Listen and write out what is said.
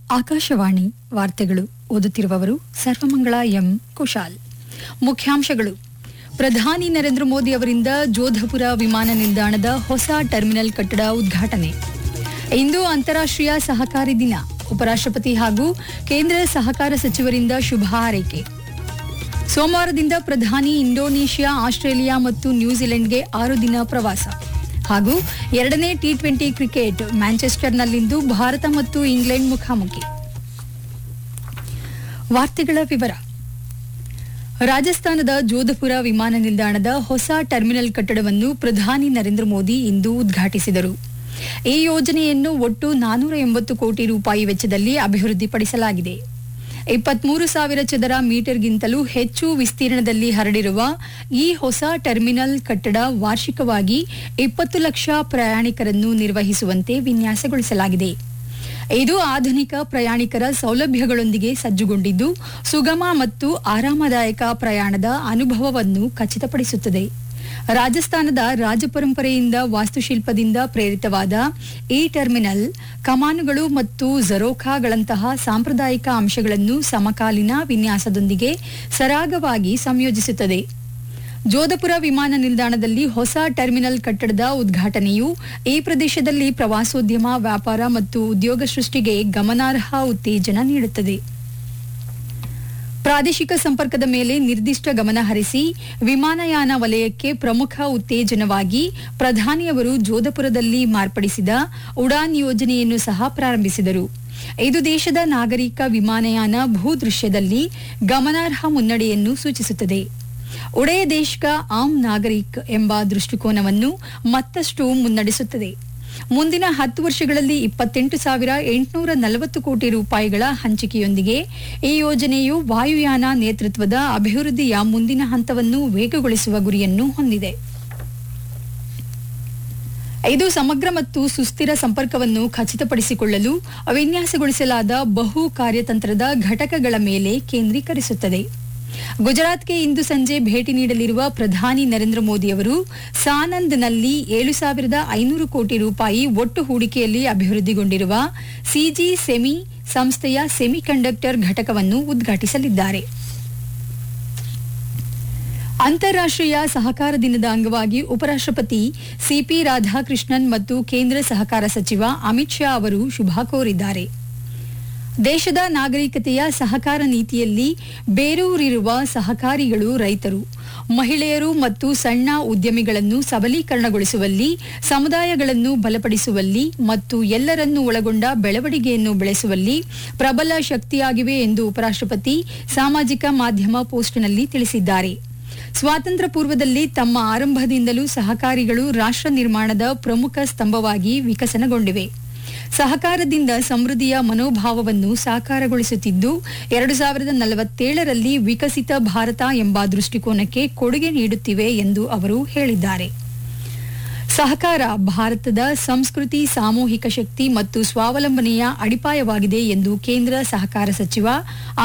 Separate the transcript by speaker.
Speaker 1: ಆಕಾಶವಾಣಿ ವಾರ್ತೆಗಳು ಓದುತ್ತಿರುವವರು ಸರ್ವಮಂಗಳ ಎಂ ಕುಶಾಲ್ ಮುಖ್ಯಾಂಶಗಳು ಪ್ರಧಾನಿ ನರೇಂದ್ರ ಮೋದಿ ಅವರಿಂದ ಜೋಧಪುರ ವಿಮಾನ ನಿಲ್ದಾಣದ ಹೊಸ ಟರ್ಮಿನಲ್ ಕಟ್ಟಡ ಉದ್ಘಾಟನೆ ಇಂದು ಅಂತಾರಾಷ್ಟ್ರೀಯ ಸಹಕಾರಿ ದಿನ ಉಪರಾಷ್ಟ್ರಪತಿ ಹಾಗೂ ಕೇಂದ್ರ ಸಹಕಾರ ಸಚಿವರಿಂದ ಶುಭ ಹಾರೈಕೆ ಸೋಮವಾರದಿಂದ ಪ್ರಧಾನಿ ಇಂಡೋನೇಷ್ಯಾ ಆಸ್ಟ್ರೇಲಿಯಾ ಮತ್ತು ನ್ಯೂಜಿಲೆಂಡ್ಗೆ ಆರು ದಿನ ಪ್ರವಾಸ ಹಾಗೂ ಎರಡನೇ ಟಿ ಟ್ವೆಂಟಿ ಕ್ರಿಕೆಟ್ ಮ್ಯಾಂಚೆಸ್ಟರ್ನಲ್ಲಿಂದು ಭಾರತ ಮತ್ತು ಇಂಗ್ಲೆಂಡ್ ಮುಖಾಮುಖಿ ವಾರ್ತೆಗಳ ವಿವರ ರಾಜಸ್ಥಾನದ ಜೋಧಪುರ ವಿಮಾನ ನಿಲ್ದಾಣದ ಹೊಸ ಟರ್ಮಿನಲ್ ಕಟ್ಟಡವನ್ನು ಪ್ರಧಾನಿ ನರೇಂದ್ರ ಮೋದಿ ಇಂದು ಉದ್ಘಾಟಿಸಿದರು ಈ ಯೋಜನೆಯನ್ನು ಒಟ್ಟು ನಾನೂರ ಎಂಬತ್ತು ಕೋಟಿ ರೂಪಾಯಿ ವೆಚ್ಚದಲ್ಲಿ ಅಭಿವೃದ್ಧಿಪಡಿಸಲಾಗಿದೆ ಇಪ್ಪತ್ಮೂರು ಸಾವಿರ ಚದರ ಮೀಟರ್ಗಿಂತಲೂ ಹೆಚ್ಚು ವಿಸ್ತೀರ್ಣದಲ್ಲಿ ಹರಡಿರುವ ಈ ಹೊಸ ಟರ್ಮಿನಲ್ ಕಟ್ಟಡ ವಾರ್ಷಿಕವಾಗಿ ಇಪ್ಪತ್ತು ಲಕ್ಷ ಪ್ರಯಾಣಿಕರನ್ನು ನಿರ್ವಹಿಸುವಂತೆ ವಿನ್ಯಾಸಗೊಳಿಸಲಾಗಿದೆ ಇದು ಆಧುನಿಕ ಪ್ರಯಾಣಿಕರ ಸೌಲಭ್ಯಗಳೊಂದಿಗೆ ಸಜ್ಜುಗೊಂಡಿದ್ದು ಸುಗಮ ಮತ್ತು ಆರಾಮದಾಯಕ ಪ್ರಯಾಣದ ಅನುಭವವನ್ನು ಖಚಿತಪಡಿಸುತ್ತದೆ ರಾಜಸ್ಥಾನದ ರಾಜಪರಂಪರೆಯಿಂದ ವಾಸ್ತುಶಿಲ್ಪದಿಂದ ಪ್ರೇರಿತವಾದ ಈ ಟರ್ಮಿನಲ್ ಕಮಾನುಗಳು ಮತ್ತು ಜರೋಖಾಗಳಂತಹ ಸಾಂಪ್ರದಾಯಿಕ ಅಂಶಗಳನ್ನು ಸಮಕಾಲೀನ ವಿನ್ಯಾಸದೊಂದಿಗೆ ಸರಾಗವಾಗಿ ಸಂಯೋಜಿಸುತ್ತದೆ ಜೋಧಪುರ ವಿಮಾನ ನಿಲ್ದಾಣದಲ್ಲಿ ಹೊಸ ಟರ್ಮಿನಲ್ ಕಟ್ಟಡದ ಉದ್ಘಾಟನೆಯು ಈ ಪ್ರದೇಶದಲ್ಲಿ ಪ್ರವಾಸೋದ್ಯಮ ವ್ಯಾಪಾರ ಮತ್ತು ಉದ್ಯೋಗ ಸೃಷ್ಟಿಗೆ ಗಮನಾರ್ಹ ಉತ್ತೇಜನ ನೀಡುತ್ತದೆ ಪ್ರಾದೇಶಿಕ ಸಂಪರ್ಕದ ಮೇಲೆ ನಿರ್ದಿಷ್ಟ ಗಮನ ಹರಿಸಿ ವಿಮಾನಯಾನ ವಲಯಕ್ಕೆ ಪ್ರಮುಖ ಉತ್ತೇಜನವಾಗಿ ಪ್ರಧಾನಿಯವರು ಜೋಧಪುರದಲ್ಲಿ ಮಾರ್ಪಡಿಸಿದ ಉಡಾನ್ ಯೋಜನೆಯನ್ನು ಸಹ ಪ್ರಾರಂಭಿಸಿದರು ಇದು ದೇಶದ ನಾಗರಿಕ ವಿಮಾನಯಾನ ಭೂದೃಶ್ಯದಲ್ಲಿ ಗಮನಾರ್ಹ ಮುನ್ನಡೆಯನ್ನು ಸೂಚಿಸುತ್ತದೆ ಉಡೇ ದೇಶ್ ಕಾ ಆಮ್ ನಾಗರಿಕ್ ಎಂಬ ದೃಷ್ಟಿಕೋನವನ್ನು ಮತ್ತಷ್ಟು ಮುನ್ನಡೆಸುತ್ತದೆ ಮುಂದಿನ ಹತ್ತು ವರ್ಷಗಳಲ್ಲಿ ಇಪ್ಪತ್ತೆಂಟು ಸಾವಿರ ಎಂಟುನೂರ ನಲವತ್ತು ಕೋಟಿ ರೂಪಾಯಿಗಳ ಹಂಚಿಕೆಯೊಂದಿಗೆ ಈ ಯೋಜನೆಯು ವಾಯುಯಾನ ನೇತೃತ್ವದ ಅಭಿವೃದ್ಧಿಯ ಮುಂದಿನ ಹಂತವನ್ನು ವೇಗಗೊಳಿಸುವ ಗುರಿಯನ್ನು ಹೊಂದಿದೆ ಇದು ಸಮಗ್ರ ಮತ್ತು ಸುಸ್ಥಿರ ಸಂಪರ್ಕವನ್ನು ಖಚಿತಪಡಿಸಿಕೊಳ್ಳಲು ವಿನ್ಯಾಸಗೊಳಿಸಲಾದ ಬಹು ಕಾರ್ಯತಂತ್ರದ ಘಟಕಗಳ ಮೇಲೆ ಕೇಂದ್ರೀಕರಿಸುತ್ತದೆ ಗುಜರಾತ್ಗೆ ಇಂದು ಸಂಜೆ ಭೇಟಿ ನೀಡಲಿರುವ ಪ್ರಧಾನಿ ನರೇಂದ್ರ ಮೋದಿ ಅವರು ಸಾನಂದ್ನಲ್ಲಿ ಏಳು ಸಾವಿರದ ಐನೂರು ಕೋಟಿ ರೂಪಾಯಿ ಒಟ್ಟು ಹೂಡಿಕೆಯಲ್ಲಿ ಅಭಿವೃದ್ಧಿಗೊಂಡಿರುವ ಸಿಜಿ ಸೆಮಿ ಸಂಸ್ಥೆಯ ಸೆಮಿಕಂಡಕ್ಟರ್ ಘಟಕವನ್ನು ಉದ್ಘಾಟಿಸಲಿದ್ದಾರೆ ಅಂತಾರಾಷ್ಟ್ರೀಯ ಸಹಕಾರ ದಿನದ ಅಂಗವಾಗಿ ಉಪರಾಷ್ಟ್ರಪತಿ ಸಿಪಿ ರಾಧಾಕೃಷ್ಣನ್ ಮತ್ತು ಕೇಂದ್ರ ಸಹಕಾರ ಸಚಿವ ಅಮಿತ್ ಶಾ ಅವರು ಶುಭ ಕೋರಿದ್ದಾರೆ ದೇಶದ ನಾಗರಿಕತೆಯ ಸಹಕಾರ ನೀತಿಯಲ್ಲಿ ಬೇರೂರಿರುವ ಸಹಕಾರಿಗಳು ರೈತರು ಮಹಿಳೆಯರು ಮತ್ತು ಸಣ್ಣ ಉದ್ಯಮಿಗಳನ್ನು ಸಬಲೀಕರಣಗೊಳಿಸುವಲ್ಲಿ ಸಮುದಾಯಗಳನ್ನು ಬಲಪಡಿಸುವಲ್ಲಿ ಮತ್ತು ಎಲ್ಲರನ್ನೂ ಒಳಗೊಂಡ ಬೆಳವಣಿಗೆಯನ್ನು ಬೆಳೆಸುವಲ್ಲಿ ಪ್ರಬಲ ಶಕ್ತಿಯಾಗಿವೆ ಎಂದು ಉಪರಾಷ್ಟ್ರಪತಿ ಸಾಮಾಜಿಕ ಮಾಧ್ಯಮ ಪೋಸ್ಟ್ನಲ್ಲಿ ತಿಳಿಸಿದ್ದಾರೆ ಸ್ವಾತಂತ್ರ್ಯ ಪೂರ್ವದಲ್ಲಿ ತಮ್ಮ ಆರಂಭದಿಂದಲೂ ಸಹಕಾರಿಗಳು ರಾಷ್ಟ್ರ ನಿರ್ಮಾಣದ ಪ್ರಮುಖ ಸ್ತಂಭವಾಗಿ ವಿಕಸನಗೊಂಡಿವೆ ಸಹಕಾರದಿಂದ ಸಮೃದ್ಧಿಯ ಮನೋಭಾವವನ್ನು ಸಾಕಾರಗೊಳಿಸುತ್ತಿದ್ದು ಎರಡು ಸಾವಿರದ ನಲವತ್ತೇಳರಲ್ಲಿ ವಿಕಸಿತ ಭಾರತ ಎಂಬ ದೃಷ್ಟಿಕೋನಕ್ಕೆ ಕೊಡುಗೆ ನೀಡುತ್ತಿವೆ ಎಂದು ಅವರು ಹೇಳಿದ್ದಾರೆ ಸಹಕಾರ ಭಾರತದ ಸಂಸ್ಕೃತಿ ಸಾಮೂಹಿಕ ಶಕ್ತಿ ಮತ್ತು ಸ್ವಾವಲಂಬನೆಯ ಅಡಿಪಾಯವಾಗಿದೆ ಎಂದು ಕೇಂದ್ರ ಸಹಕಾರ ಸಚಿವ